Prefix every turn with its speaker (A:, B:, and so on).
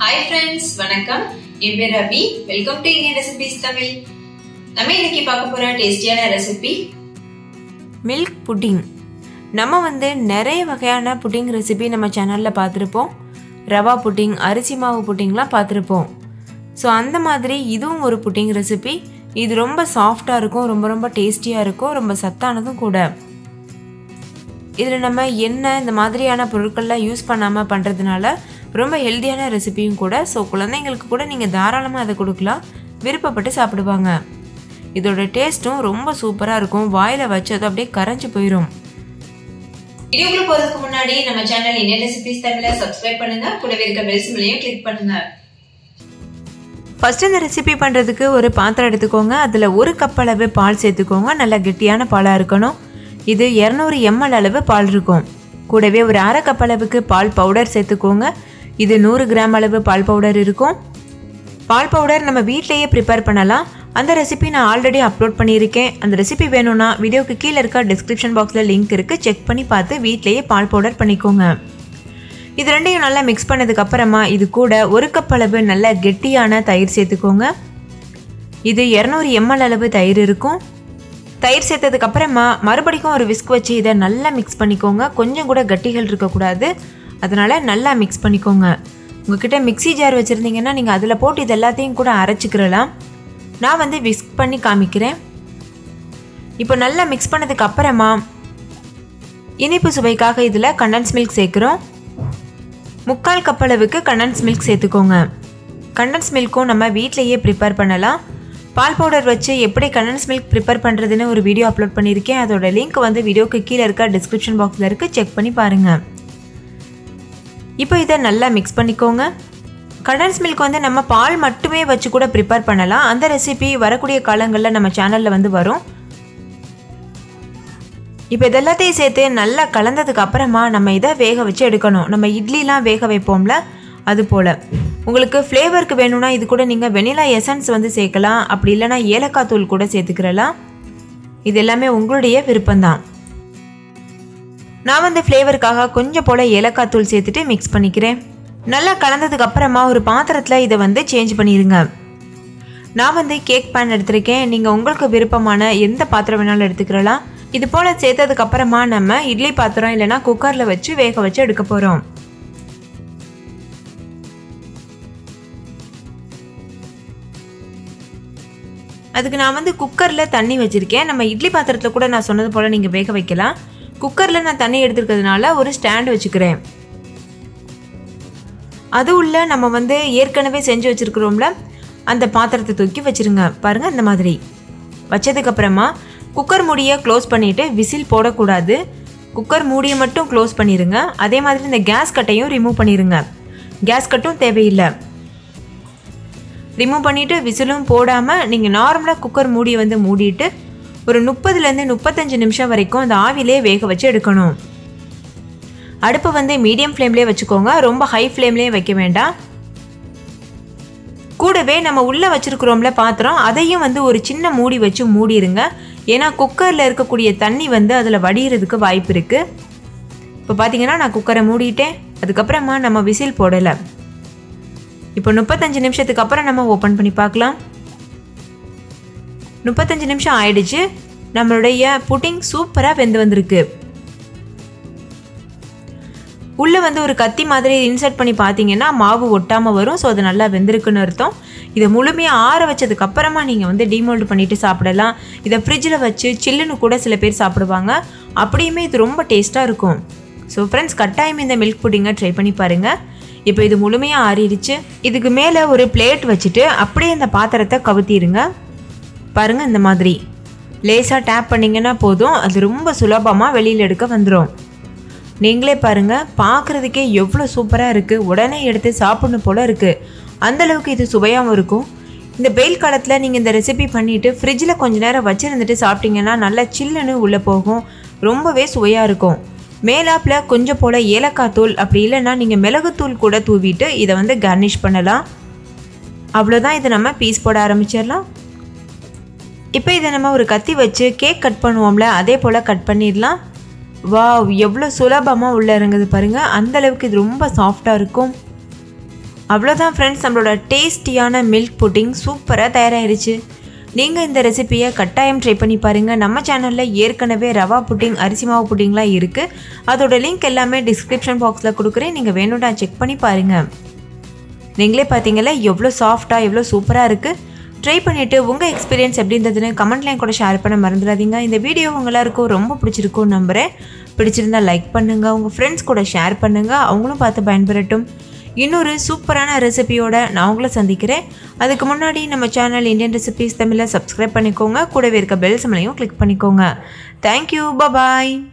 A: hi friends வணக்கம் என் பேர் Ravi welcome to Indian recipes Tamil நம்ம இன்னைக்கு பார்க்க போற டேஸ்டியான ரெசிபி
B: மில்க் புட்டிங் நம்ம வந்து நிறைய வகையான புட்டிங் ரெசிபி நம்ம சேனலில் பார்த்துருப்போம் ரவா புட்டிங் அரிசி மாவு புட்டிங்லாம் பார்த்துருப்போம் ஸோ அந்த மாதிரி இதுவும் ஒரு புட்டிங் ரெசிபி இது ரொம்ப சாஃப்டாக இருக்கும் ரொம்ப ரொம்ப டேஸ்டியாக இருக்கும் ரொம்ப சத்தானதும் கூட இதில் நம்ம எண்ணெய் இந்த மாதிரியான பொருட்கள்லாம் யூஸ் பண்ணாமல் பண்ணுறதுனால ரொம்ப ஹெல்த்தியான ரெசிபியும் கூட ஸோ குழந்தைங்களுக்கு கூட நீங்கள் தாராளமாக அதை கொடுக்கலாம் விருப்பப்பட்டு சாப்பிடுவாங்க இதோட டேஸ்ட்டும் ரொம்ப சூப்பராக இருக்கும் வாயில் வச்சது அப்படியே கரைஞ்சி போயிடும்
A: வீடியோக்குள்ள போறதுக்கு முன்னாடி நம்ம சேனல் இந்தியன் ரெசிபிஸ் தமிழ சப்ஸ்கிரைப் பண்ணுங்க கூடவே இருக்க பெல் சிம்பிளையும் கிளிக் பண்ணுங்க
B: ஃபஸ்ட்டு இந்த ரெசிபி பண்ணுறதுக்கு ஒரு பாத்திரம் எடுத்துக்கோங்க அதில் ஒரு கப் அளவு பால் சேர்த்துக்கோங்க நல்லா கெட்டியான பாலாக இருக்கணும் இது இரநூறு எம்எல் அளவு பால் இருக்கும் கூடவே ஒரு அரை கப் அளவுக்கு பால் பவுடர் சேர்த்துக்கோங்க இது நூறு கிராம் அளவு பால் பவுடர் இருக்கும் பால் பவுடர் நம்ம வீட்லேயே ப்ரிப்பேர் பண்ணலாம் அந்த ரெசிபி நான் ஆல்ரெடி அப்லோட் பண்ணியிருக்கேன் அந்த ரெசிபி வேணும்னா வீடியோக்கு கீழே இருக்க டிஸ்கிரிப்ஷன் பாக்ஸில் லிங்க் இருக்குது செக் பண்ணி பார்த்து வீட்லேயே பால் பவுடர் பண்ணிக்கோங்க இது ரெண்டையும் நல்லா மிக்ஸ் பண்ணதுக்கு அப்புறமா இது கூட ஒரு கப் அளவு நல்ல கெட்டியான தயிர் சேர்த்துக்கோங்க இது இரநூறு எம்எல் அளவு தயிர் இருக்கும் தயிர் சேர்த்ததுக்கு அப்புறமா மறுபடியும் ஒரு விஸ்க் வச்சு இதை நல்லா மிக்ஸ் பண்ணிக்கோங்க கொஞ்சம் கூட கட்டிகள் இருக்கக்கூடாது அதனால் நல்லா மிக்ஸ் பண்ணிக்கோங்க உங்ககிட்ட மிக்ஸி ஜார் வச்சுருந்தீங்கன்னா நீங்கள் அதில் போட்டு இது எல்லாத்தையும் கூட அரைச்சிக்கிறலாம் நான் வந்து விஸ்க் பண்ணி காமிக்கிறேன் இப்போ நல்லா மிக்ஸ் பண்ணதுக்கு அப்புறமா இனிப்பு சுவைக்காக இதில் கண்டன்ஸ் மில்க் சேர்க்குறோம் முக்கால் கப் அளவுக்கு கண்டன்ஸ் மில்க் சேர்த்துக்கோங்க கண்டன்ஸ் மில்க்கும் நம்ம வீட்டிலையே ப்ரிப்பேர் பண்ணலாம் பால் பவுடர் வச்சு எப்படி கண்டன்ஸ் மில்க் ப்ரிப்பேர் பண்ணுறதுன்னு ஒரு வீடியோ அப்லோட் பண்ணியிருக்கேன் அதோட லிங்க் வந்து வீடியோக்கு கீழே இருக்க டிஸ்கிரிப்ஷன் பாக்ஸில் இருக்குது செக் பண்ணி பாருங்கள் இப்போ இதை நல்லா மிக்ஸ் பண்ணிக்கோங்க கண்டன்ஸ் மில்க் வந்து நம்ம பால் மட்டுமே வச்சு கூட ப்ரிப்பேர் பண்ணலாம் அந்த ரெசிபி வரக்கூடிய காலங்களில் நம்ம சேனலில் வந்து வரும் இப்போ இதெல்லாத்தையும் சேர்த்து நல்லா கலந்ததுக்கு அப்புறமா நம்ம இதை வேக வச்சு எடுக்கணும் நம்ம இட்லிலாம் வேக வைப்போம்ல அது போல் உங்களுக்கு ஃப்ளேவருக்கு வேணும்னா இது கூட நீங்கள் வெனிலா எசன்ஸ் வந்து சேர்க்கலாம் அப்படி இல்லைனா ஏலக்காய் தூள் கூட சேர்த்துக்கிறலாம் இது எல்லாமே உங்களுடைய விருப்பம்தான் நான் வந்து ஃப்ளேவருக்காக கொஞ்சம் போல் ஏலக்காய் தூள் சேர்த்துட்டு மிக்ஸ் பண்ணிக்கிறேன் நல்லா கலந்ததுக்கு அப்புறமா ஒரு பாத்திரத்தில் இதை வந்து சேஞ்ச் பண்ணிடுங்க நான் வந்து கேக் பேன் எடுத்திருக்கேன் நீங்கள் உங்களுக்கு விருப்பமான எந்த பாத்திரம் வேணாலும் எடுத்துக்கிறலாம் இது போல் சேர்த்ததுக்கு அப்புறமா நம்ம இட்லி பாத்திரம் இல்லைனா குக்கரில் வச்சு வேக வச்சு எடுக்க போகிறோம் அதுக்கு நான் வந்து குக்கரில் தண்ணி வச்சுருக்கேன் நம்ம இட்லி பாத்திரத்தில் கூட நான் சொன்னது போல் நீங்கள் வேக வைக்கலாம் குக்கரில் நான் தண்ணி எடுத்துருக்கிறதுனால ஒரு ஸ்டாண்ட் வச்சுக்கிறேன் அது உள்ள நம்ம வந்து ஏற்கனவே செஞ்சு வச்சுருக்குறோம்ல அந்த பாத்திரத்தை தூக்கி வச்சுருங்க பாருங்கள் இந்த மாதிரி வச்சதுக்கப்புறமா குக்கர் மூடியை க்ளோஸ் பண்ணிவிட்டு விசில் போடக்கூடாது குக்கர் மூடியை மட்டும் க்ளோஸ் பண்ணிடுங்க அதே மாதிரி இந்த கேஸ் கட்டையும் ரிமூவ் பண்ணிடுங்க கேஸ் கட்டும் தேவையில்லை ரிமூவ் பண்ணிவிட்டு விசிலும் போடாமல் நீங்கள் நார்மலாக குக்கர் மூடியை வந்து மூடிட்டு ஒரு முப்பதுலேருந்து முப்பத்தஞ்சு நிமிஷம் வரைக்கும் அந்த ஆவிலே வேக வச்சு எடுக்கணும் அடுப்பை வந்து மீடியம் ஃப்ளேம்லேயே வச்சுக்கோங்க ரொம்ப ஹை ஃப்ளேம்லேயே வைக்க வேண்டாம் கூடவே நம்ம உள்ளே வச்சுருக்குறோம்ல பாத்திரம் அதையும் வந்து ஒரு சின்ன மூடி வச்சு மூடிடுங்க ஏன்னா குக்கரில் இருக்கக்கூடிய தண்ணி வந்து அதில் வடிகிறதுக்கு வாய்ப்பு இருக்குது இப்போ பார்த்தீங்கன்னா நான் குக்கரை மூடிட்டேன் அதுக்கப்புறமா நம்ம விசில் போடலை இப்போ முப்பத்தஞ்சு நிமிஷத்துக்கு அப்புறம் நம்ம ஓப்பன் பண்ணி பார்க்கலாம் முப்பத்தஞ்சு நிமிஷம் ஆயிடுச்சு நம்மளுடைய புட்டிங் சூப்பராக வெந்து வந்திருக்கு உள்ளே வந்து ஒரு கத்தி மாதிரி இன்சர்ட் பண்ணி பார்த்தீங்கன்னா மாவு ஒட்டாமல் வரும் ஸோ அது நல்லா வெந்திருக்குன்னு அர்த்தம் இதை முழுமையாக ஆற வச்சதுக்கு அப்புறமா நீங்கள் வந்து டிமோல்டு பண்ணிவிட்டு சாப்பிடலாம் இதை ஃப்ரிட்ஜில் வச்சு சில்லுன்னு கூட சில பேர் சாப்பிடுவாங்க அப்படியுமே இது ரொம்ப டேஸ்ட்டாக இருக்கும் ஸோ ஃப்ரெண்ட்ஸ் கட்டாயம் இந்த மில்க் புட்டிங்கை ட்ரை பண்ணி பாருங்கள் இப்போ இது முழுமையாக ஆறிடுச்சு இதுக்கு மேலே ஒரு பிளேட் வச்சுட்டு அப்படியே இந்த பாத்திரத்தை கவுத்திடுங்க பாருங்கள் இந்த மாதிரி லேசாக டேப் பண்ணிங்கன்னா போதும் அது ரொம்ப சுலபமாக வெளியில் எடுக்க வந்துடும் நீங்களே பாருங்கள் பார்க்குறதுக்கே எவ்வளோ சூப்பராக இருக்குது உடனே எடுத்து சாப்பிடணும் போல் இருக்குது அந்தளவுக்கு இது சுவையாகவும் இருக்கும் இந்த வெயில் காலத்தில் நீங்கள் இந்த ரெசிபி பண்ணிவிட்டு ஃப்ரிட்ஜில் கொஞ்ச நேரம் வச்சுருந்துட்டு சாப்பிட்டீங்கன்னா நல்லா சில்லுன்னு உள்ளே போகும் ரொம்பவே சுவையாக இருக்கும் மேலாப்பில் கொஞ்சம் போல் ஏலக்காய் தூள் அப்படி இல்லைன்னா நீங்கள் மிளகுத்தூள் கூட தூவிட்டு இதை வந்து கார்னிஷ் பண்ணலாம் அவ்வளோதான் இதை நம்ம பீஸ் போட ஆரம்பிச்சிடலாம் இப்போ இதை நம்ம ஒரு கத்தி வச்சு கேக் கட் பண்ணுவோம்ல அதே போல் கட் பண்ணிடலாம் வாவ் எவ்வளோ சுலபமாக உள்ளே இறங்குது பாருங்கள் அந்தளவுக்கு இது ரொம்ப சாஃப்டாக இருக்கும் அவ்வளோதான் ஃப்ரெண்ட்ஸ் நம்மளோட டேஸ்டியான மில்க் புட்டிங் சூப்பராக தயாராகிருச்சு நீங்கள் இந்த ரெசிபியை கட்டாயம் ட்ரை பண்ணி பாருங்கள் நம்ம சேனலில் ஏற்கனவே ரவா புட்டிங் அரிசி மாவு புட்டிங்லாம் இருக்குது அதோட லிங்க் எல்லாமே டிஸ்கிரிப்ஷன் பாக்ஸில் கொடுக்குறேன் நீங்கள் வேணும்டா செக் பண்ணி பாருங்கள் நீங்களே பார்த்தீங்களா எவ்வளோ சாஃப்டாக எவ்வளோ சூப்பராக இருக்குது ட்ரை பண்ணிவிட்டு உங்கள் எக்ஸ்பீரியன்ஸ் எப்படி இருந்ததுன்னு கமெண்ட்லையும் கூட ஷேர் பண்ண மறந்துடாதீங்க இந்த வீடியோ உங்க எல்லாருக்கும் ரொம்ப பிடிச்சிருக்கும் நம்புகிறேன் பிடிச்சிருந்தா லைக் பண்ணுங்கள் உங்கள் ஃப்ரெண்ட்ஸ் கூட ஷேர் பண்ணுங்கள் அவங்களும் பார்த்து பயன்பெறட்டும் இன்னொரு சூப்பரான ரெசிபியோட நான் உங்களை சந்திக்கிறேன் அதுக்கு முன்னாடி நம்ம சேனல் இந்தியன் ரெசிபிஸ் தமிழில் சப்ஸ்கிரைப் பண்ணிக்கோங்க கூடவே இருக்க பெல் சமலையும் கிளிக் பண்ணிக்கோங்க தேங்க்யூ பபாய்